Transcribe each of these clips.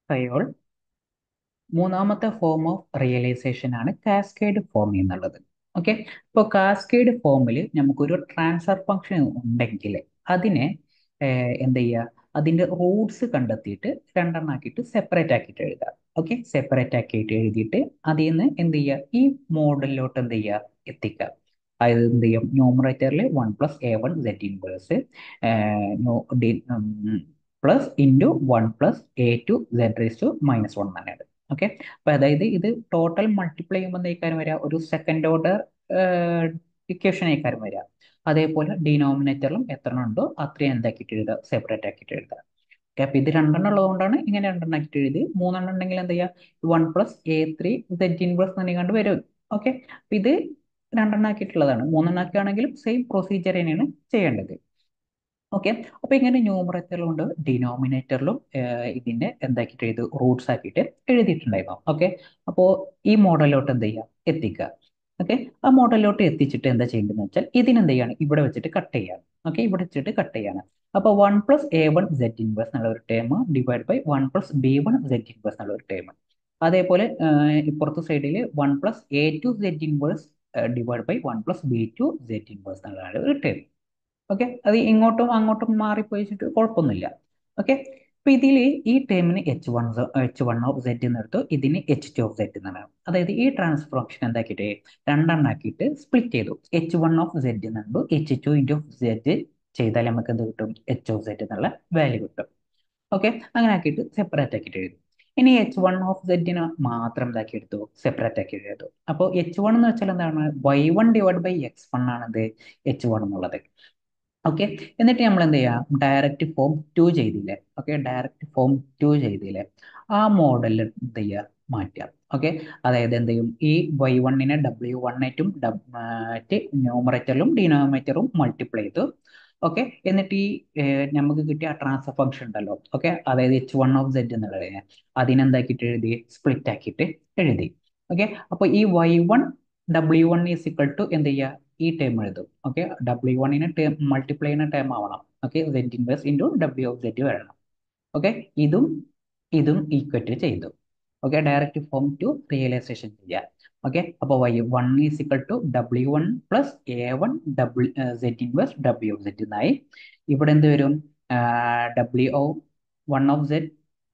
Fayol മൂന്നാമത്തെ form of realisation ആണ് cascade form എന്നുള്ളത് ഓക്കെ ഇപ്പോൾ കാസ്കേഡ് ഫോമിൽ നമുക്കൊരു ട്രാൻസ്ഫർ ഫംഗ്ഷൻ ഉണ്ടെങ്കിൽ അതിനെ എന്ത് ചെയ്യുക അതിന്റെ റൂട്ട്സ് കണ്ടെത്തിയിട്ട് രണ്ടെണ്ണം ആക്കിയിട്ട് സെപ്പറേറ്റ് ആക്കിയിട്ട് എഴുതുക ഓക്കെ സെപ്പറേറ്റ് ആക്കിയിട്ട് എഴുതിയിട്ട് അതിൽ നിന്ന് എന്ത് ചെയ്യുക ഈ മോഡലിലോട്ട് എന്ത് ചെയ്യുക എത്തിക്കുക അതായത് എന്ത് ചെയ്യും ന്യൂമറേറ്ററിൽ one plus A one Z inverse plus into one plus A two Z raise to minus one തന്നെയാണ് ഓക്കെ അപ്പൊ അതായത് ഇത് ടോട്ടൽ മൾട്ടിപ്ലൈ ചെയ്യുമ്പോൾ എന്തായിക്കാരം വരിക ഒരു സെക്കൻഡ് ഓർഡർ ഇക്വേഷൻ ആയിക്കാരം വരിക അതേപോലെ ഡിനോമിനേറ്ററിലും എത്ര ഉണ്ടോ അത്രയും എന്താക്കിയിട്ട് എഴുതുക സെപ്പറേറ്റ് ആക്കിയിട്ട് എഴുതുക ഓക്കെ അപ്പൊ ഇത് രണ്ടെണ്ണം ഉള്ളതുകൊണ്ടാണ് ഇങ്ങനെ രണ്ടെണ്ണം ആക്കിയിട്ട് എഴുതി മൂന്നെണ്ണം ഉണ്ടെങ്കിൽ എന്താ ചെയ്യുക one plus A three Z inverse തന്നെ കണ്ട് വരും ഓക്കെ അപ്പൊ ഇത് രണ്ടെണ്ണം ആക്കിയിട്ടുള്ളതാണ് മൂന്നെണ്ണം ആക്കുകയാണെങ്കിലും സെയിം പ്രൊസീജിയർ തന്നെയാണ് ചെയ്യേണ്ടത് ഓക്കെ അപ്പൊ ഇങ്ങനെ ന്യൂമറേറ്ററിലും ഉണ്ട് ഡിനോമിനേറ്ററിലും ഇതിന്റെ എന്താക്കിയിട്ട് എഴുതി റൂട്ട്സ് ആക്കിയിട്ട് എഴുതിയിട്ടുണ്ടായിരുന്നു ഓക്കെ അപ്പോൾ ഈ മോഡലിലോട്ട് എന്ത് ചെയ്യുക എത്തിക്കുക ഓക്കെ ആ മോഡലിലോട്ട് എത്തിച്ചിട്ട് എന്താ ചെയ്യേണ്ടതെന്ന് വെച്ചാൽ ഇതിനെന്ത് ചെയ്യാണ് ഇവിടെ വെച്ചിട്ട് കട്ട് ചെയ്യാണ് ഓക്കെ ഇവിടെ വെച്ചിട്ട് കട്ട് ചെയ്യാണ് അപ്പോൾ one plus A one Z inverse എന്നുള്ള ഒരു term divide by one plus B one Z inverse എന്നുള്ള ഒരു ടേം അതേപോലെ ഇപ്പുറത്തെ സൈഡിൽ one plus A two Z inverse divide by one plus B two Z inverse എന്നുള്ള ഒരു ടേം ഓക്കെ അത് ഇങ്ങോട്ടും അങ്ങോട്ടും മാറിപ്പോയിച്ചിട്ട് കുഴപ്പമൊന്നുമില്ല ഓക്കെ അപ്പൊ ഇതിൽ ഈ ടേമിന് H one H one of Z എന്നെടുത്തു ഇതിന് എച്ച് ടു ഓഫ് സെറ്റ് എന്നാണ് അതായത് ഈ ട്രാൻസ്ഫർ ഓപ്ഷൻ എന്താക്കിയിട്ട് രണ്ടെണ്ണാക്കിയിട്ട് സ്പ്ലിറ്റ് ചെയ്തു എച്ച് വൺ ഓഫ് സെറ്റ് എന്നുണ്ട് എച്ച് ടു ഇൻറ്റു സെറ്റ് ചെയ്താൽ നമുക്ക് എന്ത് കിട്ടും എച്ച് ഓഫ് സെറ്റ് എന്നുള്ള വാല്യൂ കിട്ടും ഓക്കെ അങ്ങനെ ആക്കിയിട്ട് സെപ്പറേറ്റ് ആക്കിയിട്ട് എഴുതും ഇനി എച്ച് വൺ ഓഫ് സെറ്റിന് മാത്രം ഇതാക്കി എടുത്തു സെപ്പറേറ്റ് ആക്കി എഴുതും അപ്പോൾ എച്ച് വൺ എന്ന് വെച്ചാൽ എന്താണ് Y one divide by X one ആണത് എച്ച് വൺ എന്നുള്ളത് ഓക്കെ എന്നിട്ട് നമ്മൾ എന്ത് ചെയ്യാം ഡയറക്റ്റ് ഫോം ടു ചെയ്തില്ലേ ഓക്കെ ഡയറക്റ്റ് ഫോം ടു ചെയ്തില്ലേ ആ മോഡലിൽ എന്ത് ചെയ്യുക മാറ്റുക ഓക്കെ അതായത് എന്ത് ചെയ്യും ഈ വൈ വണ്ണിനെ ഡബ്ല്യു വൺ ആയിട്ടും ന്യൂമറേറ്ററിലും ഡിനോമിനേറ്ററും മൾട്ടിപ്ലൈ ചെയ്തു ഓക്കെ എന്നിട്ട് ഈ നമുക്ക് കിട്ടിയ ട്രാൻസ്ഫർ ഫംഗ്ഷൻ ഉണ്ടല്ലോ ഓക്കെ അതായത് എച്ച് വൺ ഓഫ് സെഡ് എന്നുള്ളത് അതിനെന്താക്കിയിട്ട് എഴുതി സ്പ്ലിറ്റ് ആക്കിയിട്ട് എഴുതി ഓക്കെ അപ്പോൾ ഈ Y one W one is equal to എന്ത് ചെയ്യുക ഈ ടേം എഴുതും ഓക്കെ ഡബ്ല്യു വണ്ണിന് ടേം മൾട്ടിപ്ലൈ ചെയ്യുന്ന ടേം ആവണം okay Z inverse into W of Z വരണം ഓക്കെ ഇതും ഇതും ഈക്വറ്റ് ചെയ്തു okay direct form two realisation ചെയ്യുക ഓക്കെ അപ്പോൾ Y one is equal to W one plus A one W Z inverse W of Z എന്നായി ഇവിടെ എന്ത് വരും W O one of Z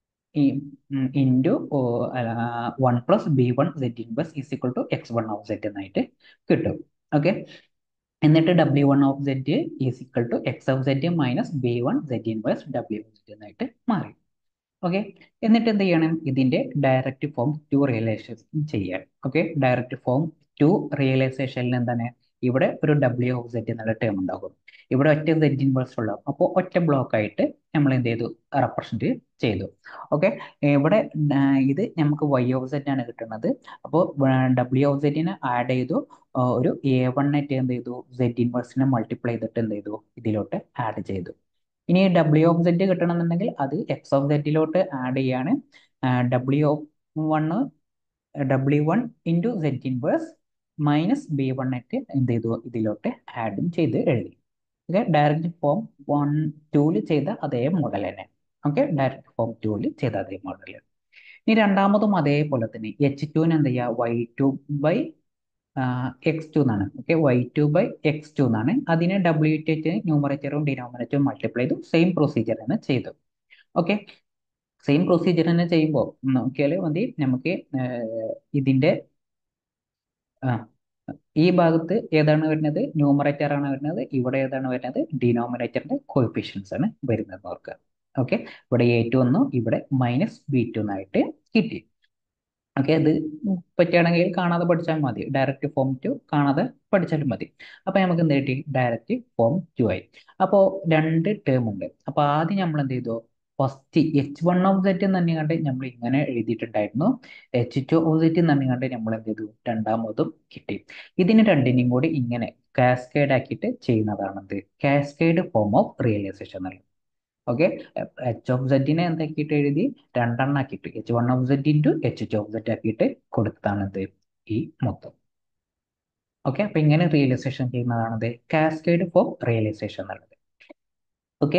into one plus B one Z inverse is equal to X one of Z എന്നായിട്ട് കിട്ടും okay എന്നിട്ട് W one of Z is equal to X of Z minus B one Z inverse W of Z എന്നായിട്ട് മാറി okay എന്നിട്ട് എന്ത് ചെയ്യണം ഇതിന്റെ direct form two realisation ചെയ്യാൻ ഓക്കെ ഡയറക്റ്റ് ഫോം ടു റിയലൈസേഷനിൽ എന്താണ് ഇവിടെ ഒരു ഡബ്ല്യു ഓഫ് സെഡ് എന്നുള്ള ടേം ഉണ്ടാകും ഇവിടെ ഒറ്റ സെഡ് ഇൻവേഴ്സ് ഉണ്ടാകും അപ്പോൾ ഒറ്റ ബ്ലോക്ക് ആയിട്ട് നമ്മൾ എന്ത് ചെയ്തു റെപ്രസെന്റ് ചെയ്തു ഓക്കെ ഇവിടെ ഇത് നമുക്ക് വൈ ഓഫ് സെഡ് ആണ് കിട്ടുന്നത് അപ്പോൾ ഡബ്ല്യു ഓഫ് സെഡിനെ ആഡ് ചെയ്തു ഒരു എ വൺ ആയിട്ട് എന്ത് ചെയ്തു സെഡ് ഇൻവേഴ്സിനെ മൾട്ടിപ്ലൈ ചെയ്തിട്ട് എന്ത് ചെയ്തു ഇതിലോട്ട് ആഡ് ചെയ്തു ഇനി ഡബ്ല്യു ഓഫ് സെഡ് കിട്ടണമെന്നുണ്ടെങ്കിൽ അത് എക്സ് ഓഫ് സെഡിലോട്ട് ആഡ് ചെയ്യാണ് W of one W one into Z inverse minus B one ആയിട്ട് എന്ത് ചെയ്തു ഇതിലോട്ട് ആഡും ചെയ്ത് എഴുതി ഓക്കെ ഡയറക്റ്റ് ഫോം വൺ ടൂല് ചെയ്ത അതേ മോഡൽ തന്നെ ഓക്കെ ഡയറക്റ്റ് ഫോം ടൂല് ചെയ്ത അതേ മോഡൽ ഇനി രണ്ടാമതും അതേപോലെ തന്നെ എച്ച് ടുവിന് എന്ത് ചെയ്യുക Y two by X two എന്നാണ് okay Y two by X two എന്നാണ് അതിനെ ഡബ്ല്യു ടി ന്യൂമറേറ്ററും ഡിനോമിനേറ്ററും മൾട്ടിപ്ലൈ ചെയ്തു സെയിം പ്രൊസീജിയർ തന്നെ ചെയ്തു ഓക്കെ സെയിം പ്രൊസീജിയർ തന്നെ ചെയ്യുമ്പോൾ നോക്കിയാൽ മതി നമുക്ക് ഇതിന്റെ ഈ ഭാഗത്ത് ഏതാണ് വരുന്നത് ന്യൂമറേറ്റർ ആണ് വരുന്നത് ഇവിടെ ഏതാണ് വരുന്നത് ഡിനോമിനേറ്ററിന്റെ കോയിഫിഷ്യൻസ് ആണ് വരുന്നത് ഓർക്കുക ഓക്കെ ഇവിടെ എ ടു വന്നു ഇവിടെ മൈനസ് ബി ടു എന്നായിട്ട് കിട്ടി ഓക്കെ അത് പറ്റുകയാണെങ്കിൽ കാണാതെ പഠിച്ചാൽ മതി ഡയറക്റ്റ് ഫോം ടു കാണാതെ പഠിച്ചാലും മതി അപ്പൊ നമുക്ക് എന്ത് കിട്ടി ഡയറക്റ്റ് ഫോം ടു ആയി അപ്പോൾ രണ്ട് ടേം ഉണ്ട് അപ്പൊ ആദ്യം നമ്മൾ എന്ത് ചെയ്തു first H one of Z തന്നെ കണ്ട് നമ്മൾ ഇങ്ങനെ എഴുതിയിട്ടുണ്ടായിരുന്നു എച്ച് ടു ഓഫ് സെറ്റ് തന്നെ കണ്ട് നമ്മൾ എന്ത് ചെയ്തു രണ്ടാമതും കിട്ടി ഇതിന് രണ്ടിനെയും കൂടി ഇങ്ങനെ കാസ്കേഡ് ആക്കിയിട്ട് ചെയ്യുന്നതാണത് കാസ്കേഡ് ഫോം ഓഫ് റിയലൈസേഷൻ എന്നുള്ളത് ഓക്കെ എച്ച് ഓഫ് സെഡിനെ എന്താക്കിയിട്ട് എഴുതി രണ്ടെണ്ണം ആക്കിയിട്ട് H one of Z into H two of Z ആക്കിയിട്ട് കൊടുത്താണിത് ഈ മൊത്തം ഓക്കെ അപ്പൊ ഇങ്ങനെ റിയലൈസേഷൻ ചെയ്യുന്നതാണത് കാസ്കേഡ് ഫോർ റിയലൈസേഷൻ എന്നുള്ളത് ഓക്കെ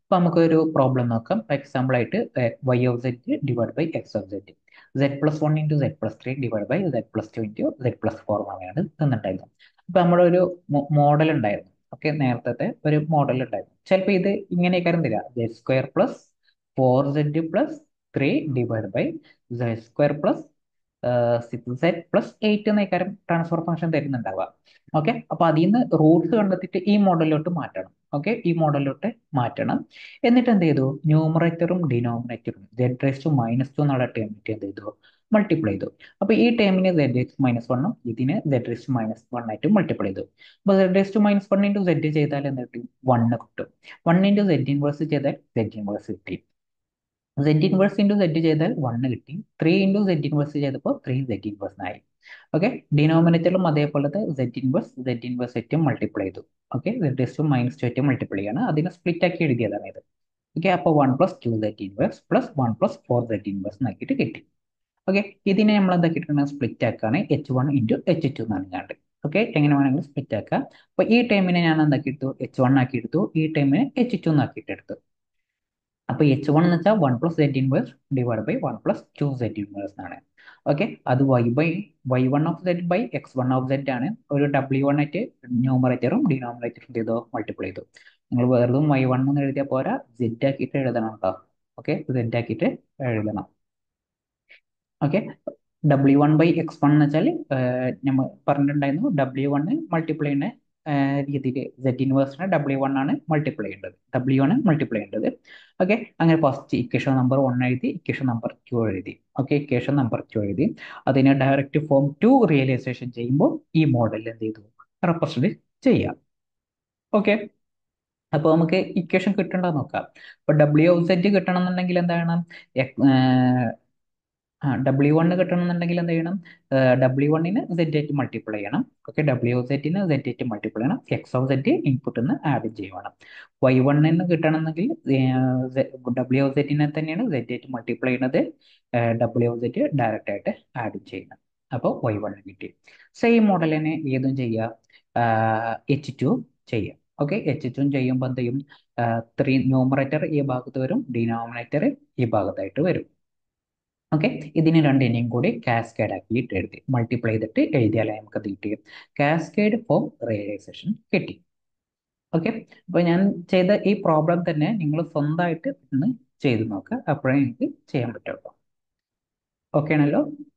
അപ്പോൾ നമുക്കൊരു പ്രോബ്ലം നോക്കാം എക്സാമ്പിൾ ആയിട്ട് Y of Z divide by X of Z Z plus one into Z plus three divide by Z plus two into Z plus four എന്നാണ് തന്നിട്ടുണ്ടായിരുന്നത് അപ്പോൾ നമ്മുടെ ഒരു മോഡൽ ഉണ്ടായിരുന്നു ഓക്കെ നേരത്തെ ഒരു മോഡൽ ഉണ്ടായിരുന്നു ചിലപ്പോൾ ഇത് ഇങ്ങനെയൊക്കെ തരിക zed square plus four zed plus three divide by zed square plus six zed plus eight എന്നേക്കാരം ട്രാൻസ്ഫർ ഫംഗ്ഷൻ തരുന്നുണ്ടാവുക ഓക്കെ അപ്പൊ അതിൽ നിന്ന് റൂട്ട്സ് കണ്ടെത്തിയിട്ട് ഈ മോഡലിലോട്ട് മാറ്റണം ഓക്കെ ഈ മോഡലിലോട്ട് മാറ്റണം എന്നിട്ട് എന്ത് ചെയ്തു ന്യൂമറേറ്ററും ഡിനോമിനേറ്ററും zed raise to minus two എന്നുള്ള ടേമിട്ട് എന്ത് ചെയ്തു മൾട്ടിപ്ലൈ ചെയ്തു അപ്പൊ ഈ ടേമിന് സെഡ് റേസ് മൈനസ് വണ്ണും ഇതിന് zed raise to minus one ആയിട്ട് മൾട്ടിപ്ലൈ ചെയ്തു അപ്പൊ zed raise to minus one into zed ചെയ്താൽ എന്ത് കിട്ടും വണ്ണ് കിട്ടും വൺ ഇൻറ്റു സെഡ് ഇൻവേഴ്സ് ചെയ്താൽ സെഡ് ഇൻവേഴ്സ് കിട്ടി സെഡ് ഇൻവേഴ്സ് ഇൻറ്റു സെഡ് ചെയ്താൽ വണ്ണ് കിട്ടി ത്രീ ഇൻറ്റു സെഡ് ഇൻവേഴ്സ് ചെയ്തപ്പോൾ ത്രീ സെഡ് ഇൻവേഴ്സ് ആയി ഓക്കെ ഡിനോമിനേറ്ററിലും അതേപോലത്തെ സെഡ് ഇൻവേഴ്സ് സെഡ് ഇൻവേഴ്സ് എറ്റും മൾട്ടിപ്ലൈ ചെയ്തു okay zed S to minus two എറ്റും മൾട്ടിപ്ലൈ ആണ് അതിനെ സ്പ്ലിറ്റ് ആക്കി എഴുതിയതാണ് ഇത് ഓക്കെ അപ്പോൾ one plus two zed inverse plus one plus four zed inverse എന്നാക്കിയിട്ട് കിട്ടി ഓക്കെ ഇതിനെ നമ്മൾ എന്താക്കിയിട്ടുണ്ട് സ്പ്ലിറ്റ് ആക്കുകയാണ് H one into H two എന്നാണ് കണ്ടത് ഓക്കെ എങ്ങനെ വേണമെങ്കിലും സ്പ്ലിറ്റ് ആക്കാം അപ്പോൾ ഈ ടൈമിനെ ഞാൻ എന്താക്കി എടുത്തു എച്ച് വൺ ആക്കി എടുത്തു ഈ ടൈമിനെ എച്ച് ടു എന്നാക്കിയിട്ട് എടുത്തു അപ്പോൾ എച്ച് വൺ എന്ന് വെച്ചാൽ one plus zed inverse divide by one plus two zed inverse എന്നാണ് ഓക്കെ അത് Y by Y one of zed by X one of zed ആണ് ഒരു ഡബ്ല്യു വൺ ആയിട്ട് ന്യൂമറേറ്ററും ഡിനോമിനേറ്ററും ചെയ്തോ മൾട്ടിപ്ലൈ ചെയ്തു നിങ്ങൾ വെറുതും വൈ വൺ എന്ന് എഴുതിയാൽ പോരാ സെഡ് ആക്കിയിട്ട് എഴുതണം കേട്ടോ ഓക്കെ സെഡ് ആക്കിയിട്ട് എഴുതണം okay W one by X one എന്ന് വെച്ചാൽ നമ്മൾ പറഞ്ഞിട്ടുണ്ടായിരുന്നു ഡബ്ല്യു വണ് മൾട്ടിപ്ലൈ ചെയ്യുന്ന രീതിയിൽ സെഡ് ഇൻവേഴ്സിനെ ഡബ്ല്യു വൺ ആണ് മൾട്ടിപ്ലൈ ചെയ്യേണ്ടത് ഡബ്ല്യു ആണ് മൾട്ടിപ്ലൈ ചെയ്യേണ്ടത് ഓക്കെ അങ്ങനെ ഫസ്റ്റ് ഇക്വേഷൻ നമ്പർ വൺ എഴുതി ഇക്വേഷൻ നമ്പർ ടു എഴുതി ഓക്കെ ഇക്വേഷൻ നമ്പർ ടു എഴുതി അതിനെ ഡയറക്റ്റ് ഫോം ടു റിയലൈസേഷൻ ചെയ്യുമ്പോൾ ഈ മോഡൽ എന്ത് ചെയ്തു റെപ്രസെന്റ് ചെയ്യാം ഓക്കെ അപ്പോൾ നമുക്ക് ഇക്വേഷൻ കിട്ടേണ്ടത് നോക്കാം അപ്പോൾ ഡബ്ല്യു ഓഫ് സെറ്റ് കിട്ടണമെന്നുണ്ടെങ്കിൽ എന്താണ് ആ ഡബ്ല്യു വണ്ണ് കിട്ടണമെന്നുണ്ടെങ്കിൽ എന്ത് ചെയ്യണം ഡബ്ല്യു വണ്ണിന് സെറ്റ് ആയിട്ട് മൾട്ടിപ്ലൈ ചെയ്യണം ഓക്കെ ഡബ്ല്യു സെറ്റിന് സെറ്റ് ആയിട്ട് മൾട്ടിപ്ലൈ ചെയ്യണം എക്സ് ഓഫ് സെറ്റ് ഇൻപുട്ടിൽ നിന്ന് ആഡ് ചെയ്യണം വൈ വണ്ണിന് കിട്ടണമെന്നെങ്കിൽ ഡബ്ല്യു സെറ്റിനെ തന്നെയാണ് സെറ്റ് ആയിട്ട് മൾട്ടിപ്ലൈ ചെയ്യുന്നത് ഡബ്ല്യു സെറ്റ് ഡയറക്റ്റ് ആയിട്ട് ആഡ് ചെയ്യണം അപ്പോൾ വൈ വണ്ണ് കിട്ടി സെയിം മോഡൽ തന്നെ ഏതും ചെയ്യുക എച്ച് ടു ചെയ്യാം ഓക്കെ എച്ച് ടു ചെയ്യുമ്പോൾ എന്ത് ചെയ്യും ത്രീ ന്യൂമറേറ്റർ ഈ ഭാഗത്ത് വരും ഡിനോമിനേറ്റർ ഈ ഭാഗത്തായിട്ട് വരും ഓക്കെ ഇതിന് രണ്ടിനെയും കൂടി കാസ്കേഡ് ആക്കിയിട്ട് എഴുതി മൾട്ടിപ്ലൈ ചെയ്തിട്ട് എഴുതിയാലേ നമുക്ക് അത് കിട്ടി കാസ്കേഡ് ഫോർ റിയലൈസേഷൻ കിട്ടി ഓക്കെ അപ്പോൾ ഞാൻ ചെയ്ത ഈ പ്രോബ്ലം തന്നെ നിങ്ങൾ സ്വന്തമായിട്ട് ഒന്ന് ചെയ്ത് നോക്കുക അപ്പോഴേ എനിക്ക് ചെയ്യാൻ പറ്റുള്ളൂ ഓക്കെ ആണല്ലോ